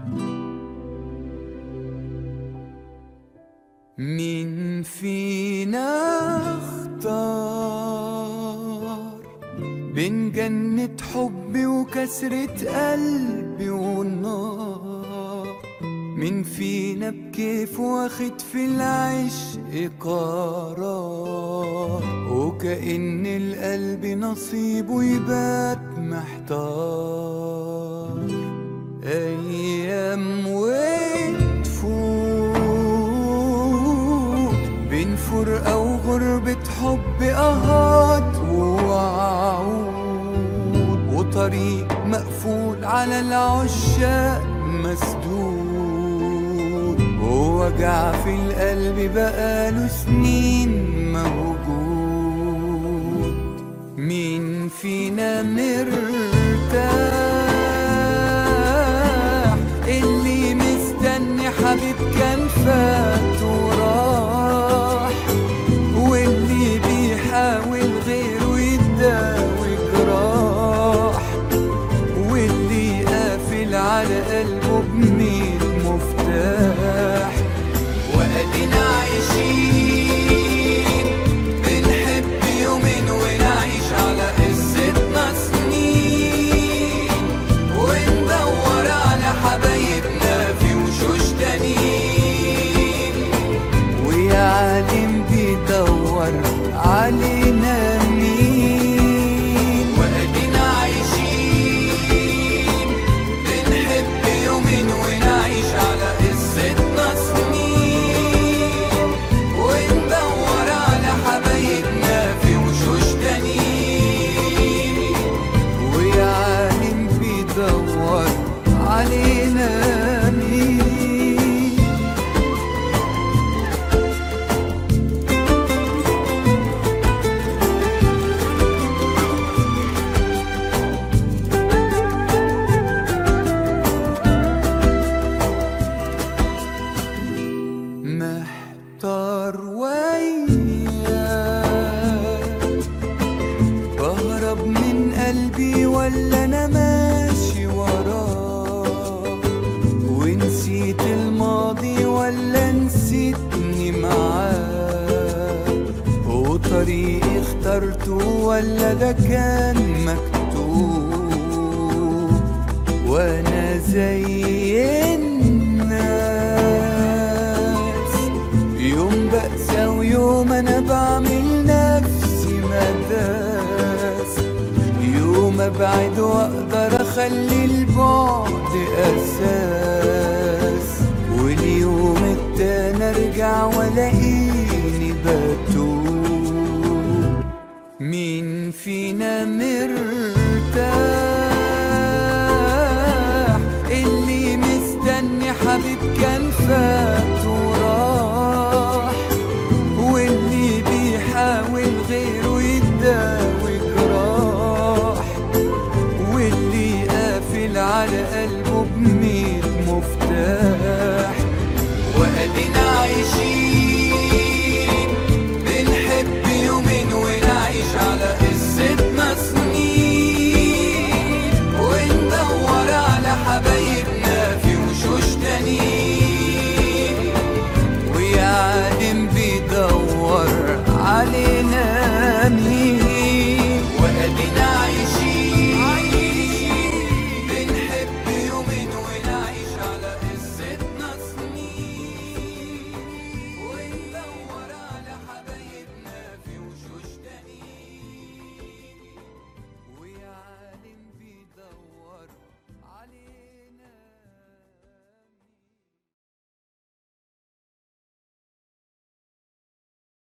مين فينا اختار بين جنة حبي وكسرة قلبي والنار مين فينا بكيف واخد في العشق قرار وكأن القلب نصيبه يبات محتار أيام وتفوت بين فرقة وغربة حب أهات ووعود وطريق مقفول على العشاق مسدود ووجع في القلب بقاله سنين موجود مين فينا مرتاح اللي مستني حبيب كان فات وراح واللي بيحاول غيره يداوي جراح واللي قافل على قلبه بميت مفتاح وادينا عايشين بنحب يومين ونعيش على قصتنا سنين وندور على حبايبنا في وشوش تانيين ويا عالم بيدور علينا مين وادينا عايشين بنحب يومين ونعيش على قصتنا سنين وندور على حبايبنا في وشوش تانيين ويا عالم بيدور علينا مين محتار وياك بهرب من قلبي ولا انا ماشي وراه ونسيت الماضي ولا نسيتني معاه وطريقي اخترته ولا ده كان مكتوب وانا زي الناس يوم بأسى ويوم انا بعمل نفسي مداس يوم ابعد واقدر اخلي البعد اساس واليوم التاني ارجع والاقيني بتوب مين فينا مرتاح اللي مستني حبيب كان فات